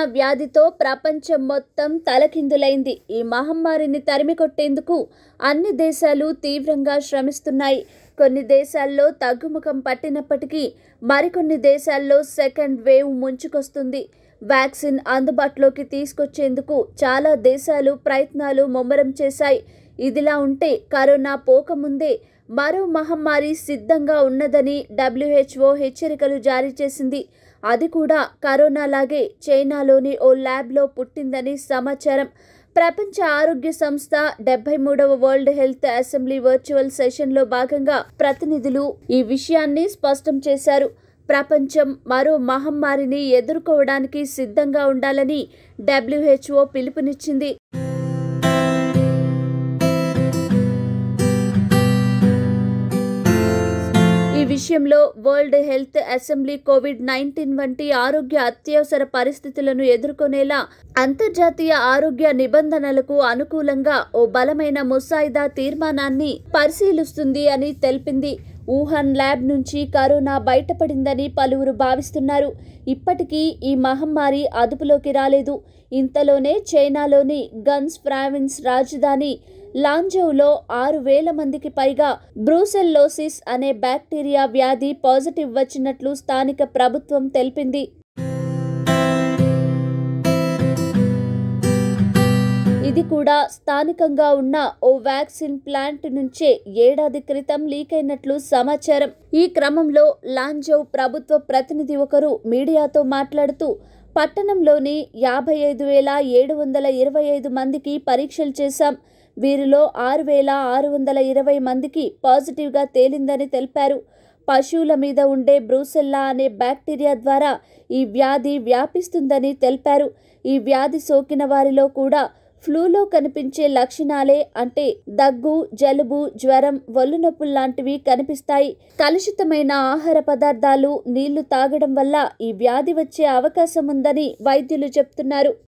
వ్యాధితో ప్రపంచం మొత్తం తలకిందులైంది ఈ మహమ్మారిని తరిమి కొట్టేందుకు అన్ని దేశాలు తీవ్రంగా శ్రమిస్తున్నాయి కొన్ని దేశాల్లో తగ్గుముఖం పట్టినప్పటికీ మరికొన్ని దేశాల్లో సెకండ్ వేవ్ ముంచుకొస్తుంది వ్యాక్సిన్ అందుబాటులోకి తీసుకొచ్చేందుకు చాలా దేశాలు ప్రయత్నాలు ముమ్మరం చేశాయి ఇదిలా ఉంటే కరోనా పోకముందే మరో మహమ్మారి సిద్ధంగా ఉన్నదని డబ్ల్యూహెచ్ఓ హెచ్చరికలు జారీ చేసింది అది కూడా కరోనాలాగే చైనాలోని ఓ ల్యాబ్లో పుట్టిందని సమాచారం ప్రపంచ ఆరోగ్య సంస్థ డెబ్బై మూడవ వరల్డ్ హెల్త్ అసెంబ్లీ వర్చువల్ సెషన్లో భాగంగా ప్రతినిధులు ఈ విషయాన్ని స్పష్టం చేశారు ప్రపంచం మరో మహమ్మారిని ఎదుర్కోవడానికి సిద్ధంగా ఉండాలని డబ్ల్యూహెచ్ఓ పిలుపునిచ్చింది ఈ విషయంలో world health assembly covid nineteen వంటి ఆరోగ్య అత్యవసర పరిస్థితులను ఎదుర్కొనేలా అంతర్జాతీయ ఆరోగ్య నిబంధనలకు అనుకూలంగా ఓ బలమైన ముసాయిదా తీర్మానాన్ని పరిశీలిస్తుంది అని తెలిపింది వుహాన్ ల్యాబ్ నుంచి కరోనా బయటపడిందని పలువురు భావిస్తున్నారు ఇప్పటికీ ఈ మహమ్మారి అదుపులోకి రాలేదు ఇంతలోనే చైనాలోని గన్స్ ప్రావిన్స్ రాజధాని లాంజౌలో ఆరు వేల మందికి పైగా బ్రూసెల్లోసిస్ అనే బ్యాక్టీరియా వ్యాధి పాజిటివ్ వచ్చినట్లు స్థానిక ప్రభుత్వం తెలిపింది ఇది కూడా స్థానికంగా ఉన్న ఓ వ్యాక్సిన్ ప్లాంట్ నుంచే ఏడాది క్రితం లీక్ అయినట్లు సమాచారం ఈ క్రమంలో లాంజౌ ప్రభుత్వ ప్రతినిధి ఒకరు మీడియాతో మాట్లాడుతూ పట్టణంలోని యాభై ఐదు వేల ఏడు వందల ఇరవై ఐదు మందికి పరీక్షలు చేశాం వీరిలో ఆరు వేల ఆరు వందల ఇరవై మందికి పాజిటివ్గా తేలిందని తెలిపారు పశువుల మీద ఉండే బ్రూసెల్లా అనే బ్యాక్టీరియా ద్వారా ఈ వ్యాధి వ్యాపిస్తుందని తెలిపారు ఈ వ్యాధి సోకిన వారిలో కూడా ఫ్లూలో కనిపించే లక్షణాలే అంటే దగ్గు జలుబు జ్వరం ఒళ్ళు నొప్పులు లాంటివి కనిపిస్తాయి కలుషితమైన ఆహార పదార్థాలు నీళ్లు తాగడం వల్ల ఈ వ్యాధి వచ్చే అవకాశం ఉందని వైద్యులు చెప్తున్నారు